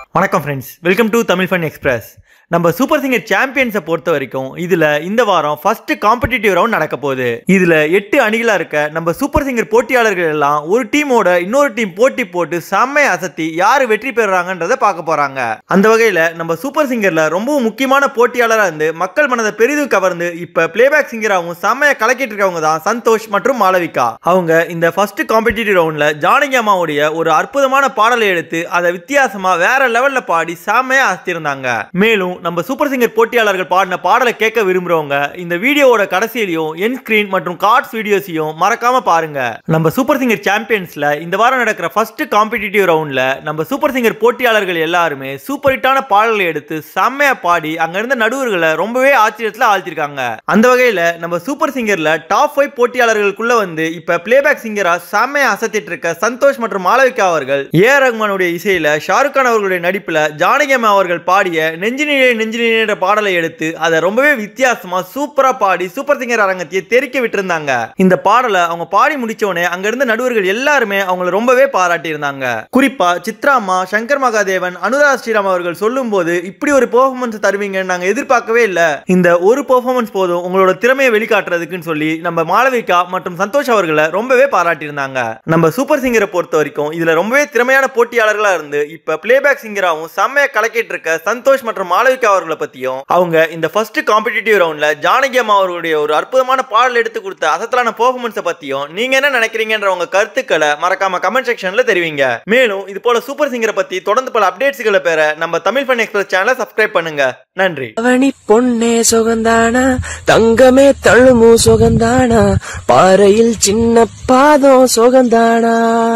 வணக்கம் friends welcome to Tamil fun express நம்ம super singer சாம்பியன்ஸை பொறுத்த வரைக்கும் இதுல இந்த வாரம் ஃபர்ஸ்ட் காம்படிட்டிவ் ரவுண்ட் நடக்க போகுது இதுல எட்டு அணிகளா இருக்க நம்ம சூப்பர் சிங்கர் போட்டியாளர்கள் எல்லாம் ஒரு டீமோட இன்னொரு டீம் போட்டி போட்டு செம்மையை அசத்தி யாரு வெற்றி பெறுறாங்கன்றத பார்க்க போறாங்க அந்த வகையில நம்ம சூப்பர் சிங்கர்ல ரொம்பவும் முக்கியமான போட்டியாளரா இருந்து மக்கள் மனதை பெரிதும் கவர்ந்து இப்ப பிளேபேக் சிங்கராகவும் செம்மையை கலக்கிட்டு இருக்கவங்க தான் சந்தோஷ் மற்றும் மாளவிகா அவங்க இந்த ஃபர்ஸ்ட் காம்படிட்டிவ் ரவுண்ட்ல ஜானகி அம்மாவுடைய ஒரு அற்புதமான பாடலை எடுத்து அதை வித்தியாசமா வேற லெவல்ல பாடி செம்மையா அசத்திருந்தாங்க மேலும் நம்ம சூப்பர் சிங்கர் போட்டியாளர்கள் பாடின பாடலை கேட்க விரும்புறவங்க இந்த வீடியோவோட கடைசியிலையும் என் ஸ்கிரீன் மற்றும் கார்ட்ஸ் வீடியோஸையும் மறக்காம பாருங்க நம்ம சூப்பர் சிங்கர் சாம்பியன்ஸ்ல இந்த வாரம் நடக்கிற ஃபர்ஸ்ட் காம்படிட்டிவ் ரவுண்ட்ல நம்ம சூப்பர் சிங்கர் போட்டியாளர்கள் எல்லாருமே சூப்பர் ஹிட்டான பாடல்களை எடுத்து செம்மையா பாடி அங்க இருந்த நடுவர்களை ரொம்பவே ஆச்சரியத்துல ஆழ்த்திருக்காங்க அந்த வகையில நம்ம சூப்பர் சிங்கர்ல டாப் ஃபைவ் போட்டியாளர்களுக்குள்ள வந்து இப்ப பிளேபேக் சிங்கரா செம்மையா அசத்திட்டு இருக்க சந்தோஷ் மற்றும் மாளவிகா அவர்கள் ஏ ஆர் ரஹ்மானுடைய இசையில ஷாருக் கான் அவர்களுடைய நடிப்புல ஜானகி அம்மா அவர்கள் பாடிய நெஞ்சினிலே நெஞ்சினிலே என்ற பாடலை எடுத்து அதை ரொம்பவே வித்தியாசமா சூப்பரா பாடி சூப்பர் சிங்கர் அரங்கத்தையே தெறிக்க விட்டிருந்தாங்க இந்த பாடலை அவங்க பாடி முடிச்ச உடனே அங்க இருந்த நடுவர்கள் எல்லாருமே அவங்களை ரொம்பவே பாராட்டி இருந்தாங்க குறிப்பா சித்ரா அம்மா சங்கர் மகாதேவன் அனுராதா ஸ்ரீராம் அவர்கள் சொல்லும் போது இப்படி ஒரு பெர்ஃபார்மன்ஸ் தருவீங்கன்னு நாங்க எதிர்பார்க்கவே இல்ல இந்த ஒரு பெர்ஃபார்மன்ஸ் போதும் உங்களோட திறமையை வெளிக்காட்டுறதுக்குன்னு சொல்லி நம்ம மாளவிகா மற்றும் சந்தோஷ் அவர்களை ரொம்பவே பாராட்டியிருந்தாங்க நம்ம சூப்பர் சிங்கரை பொறுத்த வரைக்கும் இதுல ரொம்பவே திறமையான போட்டியாளர்களா இருந்து இப்ப பிளேபேக் சிங்கராகவும் செம்மையா கலக்கிட்டு இருக்க சந்தோஷ் மற்றும் மாளவிகா அவர்களை பத்தியும் அவங்க இந்த ஃபர்ஸ்ட் காம்படிட்டிவ் ரவுண்ட்ல ஜானகி அம்மா அவர்களுடைய ஒரு அற்புதமான பாடல் எடுத்து கொடுத்த அசத்தலான பெர்ஃபார்மன்ஸை பத்தியும் நீங்க என்ன நினைக்கிறீங்கன்ற உங்க கருத்துக்களை மறக்காம கமெண்ட் செக்ஷன்ல தெரிவிங்க மேலும் இது போல சூப்பர் சிங்கரை பத்தி தொடர்ந்து பல அப்டேட்ஸ்களை பெற நம்ம தமிழ் ஃபன் எக்ஸ்பிரஸ் சேனலை சப்ஸ்கிரைப் பண்ணுங்க நன்றி அவனி பொன்னே சுகந்தானா தங்கமே தழுமு சுகந்தானா பாறையில் சின்ன பாதம் சுகந்தானா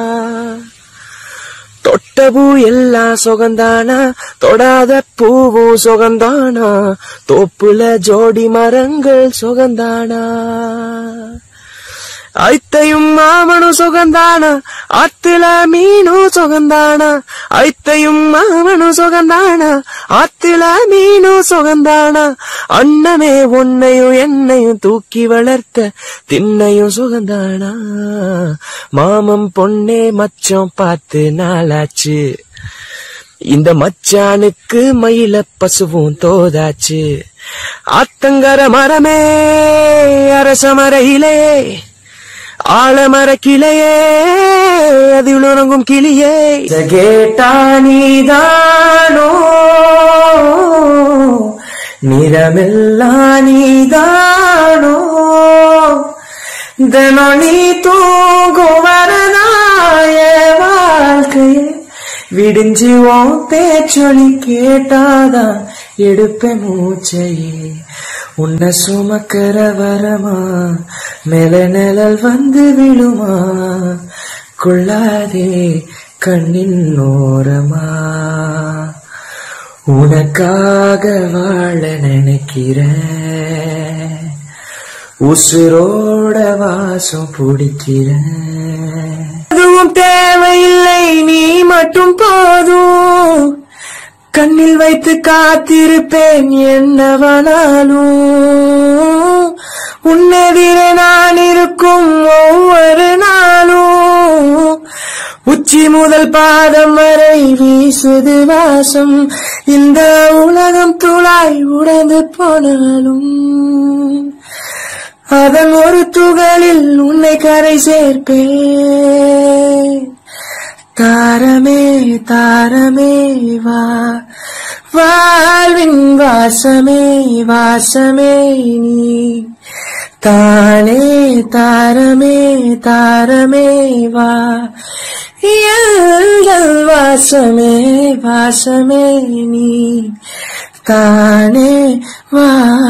தொட்ட பூ எல்லாம் சுகந்தானா தொடாத பூவும் சுகந்தானா தோப்புல ஜோடி மரங்கள் சுகந்தானா ஐத்தையும் மாமனும் சுகந்தானா ஆத்துல மீனும் சுகந்தானா ஐத்தையும் மாமனும் சுகந்தானா ஆத்துல மீனும் சுகந்தானா அண்ணமே உன்னையும் என்னையும் தூக்கி வளர்த்த திண்ணையும் சுகந்தானா மாமம் பொண்ணே மச்சம் பார்த்து நாளாச்சு இந்த மச்சானுக்கு மயில பசுவும் தோதாச்சு ஆத்தங்கர மரமே அரச மரையிலே ஆலமர கிளையே அதில் உறங்கும் கிளியே கேட்டா நீதானோ நிறமெல்லாம் நீதானோ தினம் நீ தூங்கும் வரதாய வாழ்க்கையே விடிஞ்சு உன் பேச்சொலி கேட்டாதான் எடுப்ப மூச்சையே உன்னை சுமக்கிற வரமா மேல நிழல் வந்து விழுமா கொள்ளாதே கண்ணின் ஓரமா உனக்காக வாழ நினைக்கிறேன் உசுரோட வாசம் பிடிக்கிறேன் எதுவும் தேவையில்லை நீ மட்டும் போதும் கண்ணில் வைத்து காத்திருப்பேன் என்னவனாலும் உன்னெதிர நான் இருக்கும் ஒவ்வொரு நாளும் உச்சி முதல் பாதம் வரை வீசுது வாசம் இந்த உலகம் துளாய் உடைந்து போனாலும் அதன் ஒரு துகளில் உன்னை கரை சேர்ப்பேன் தாரமே தாரமே வா வாழ்வின் வாசமே வாசமே நீ தானே தாரமே தாரமே வா எங்கள் வாசமே வாசமே நீ தானே வா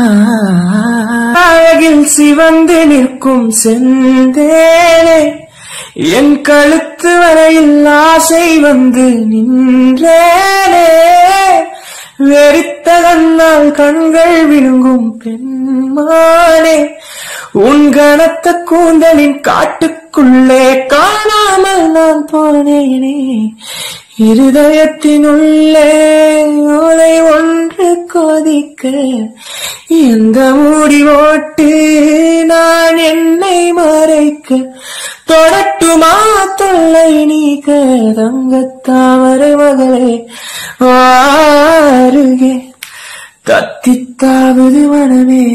அழகில் சிவந்து நிற்கும் செந்தேனே என் கழுத்து வரையில் ஆசை வந்து நின்றேனே வெறித்த கண்ணால் கண்கள் விழுங்கும் பெண்மானே உன் கனத்த கூந்தலின் காட்டு கண்ணுக்குள்ளே காணாமல் நான் போனேனே இருதயத்தினுள்ளே ஓலை ஒன்று கொதிக்க எந்த மூடி ஓட்டு நான் என்னை மறைக்க தொடட்டுமா தொல்லை நீக்க தங்கத்தாமரை மகளே வாருகே தத்தித்தாவது மனமே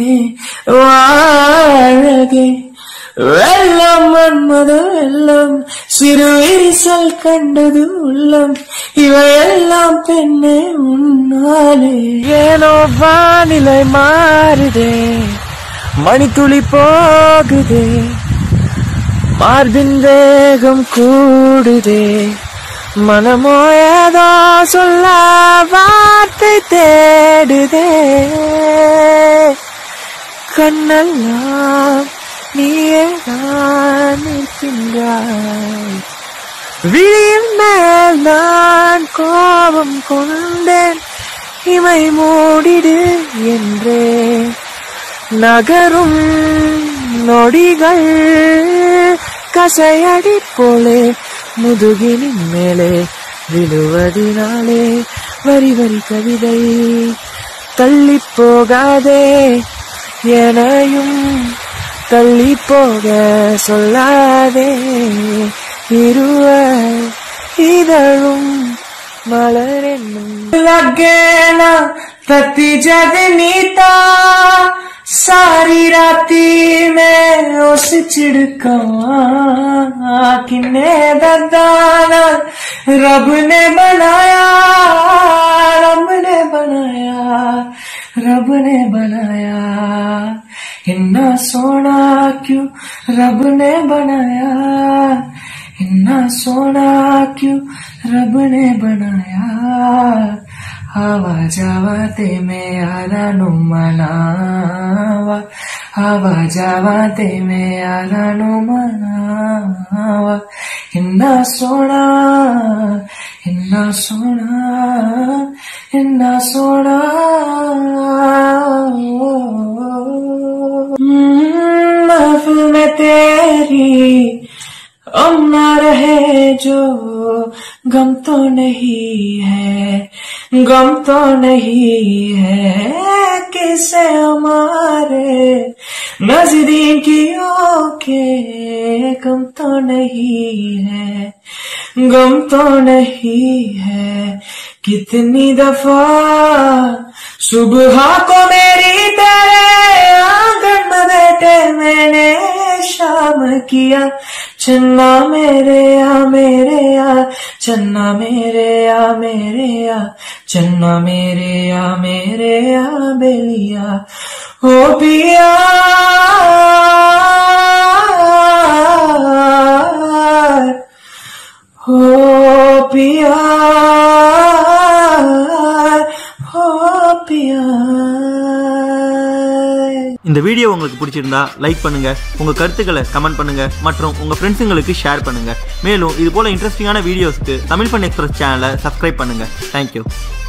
வாழகே வெள்ளம் மன்மத வெள்ளம் சிறு விரிசல் கண்டது உள்ளம் இவையெல்லாம் பெண்ணே உன்னாலே ஏனோ வானிலை மாறுதே மணித்துளி போகுதே மார்பின் வேகம் கூடுதே மனமோ ஏதோ சொல்ல வார்த்தை தேடுதே கண்ணெல்லாம் நீயேதான் இருக்கின்றாய் விழியின் மேல் நான் கோபம் கொண்டேன் இமை மூடிடு என்றே நகரும் நொடிகள் கசையடி போலே முதுகினின் மேலே விழுவதினாலே வரி வரி கவிதை தள்ளி போகாதே எனையும் தள்ளி போக சொல்லாதே இருவர் இதழும் மலர் என்னும் लगेना प्रति जग नीता सारी राती में उस चिड़का किन्ने दर्दाना रब ने बनाया रब ने बनाया रब ने बनाया इन्ना सोना क्यों रब ने बनाया इन्ना सोना क्यों रब ने बनाया हवा जावा ते में आला नु मनावा हवा जावा ते में आला नु मनावा इन्ना सोना इन्ना सोना इन्ना सोना हम्म, महफिल में तेरी अब ना रहे जो गम तो नहीं है गम तो नहीं है किसे हमारे नजदीकियों के गम तो नहीं है गम तो नहीं है कितनी दफा सुबह को मेरी तेरे आंगन में बैठे मैंने शाम किया चन्ना मेरे आ मेरे आ चन्ना मेरे आ मेरे आ चन्ना मेरे आ मेरे आ बेलिया ओ पिया ओ पिया ओ पिया இந்த வீடியோ உங்களுக்கு பிடிச்சிருந்தா லைக் பண்ணுங்க உங்க கருத்துக்களை கமெண்ட் பண்ணுங்க மற்றும் உங்க ஃப்ரெண்ட்ஸுங்களுக்கு ஷேர் பண்ணுங்க மேலும் இது போல இன்ட்ரெஸ்டிங்கான வீடியோஸ்க்கு தமிழ் ஃபன் எக்ஸ்பிரஸ் சேனலை சப்ஸ்கிரைப் பண்ணுங்க தேங்க்யூ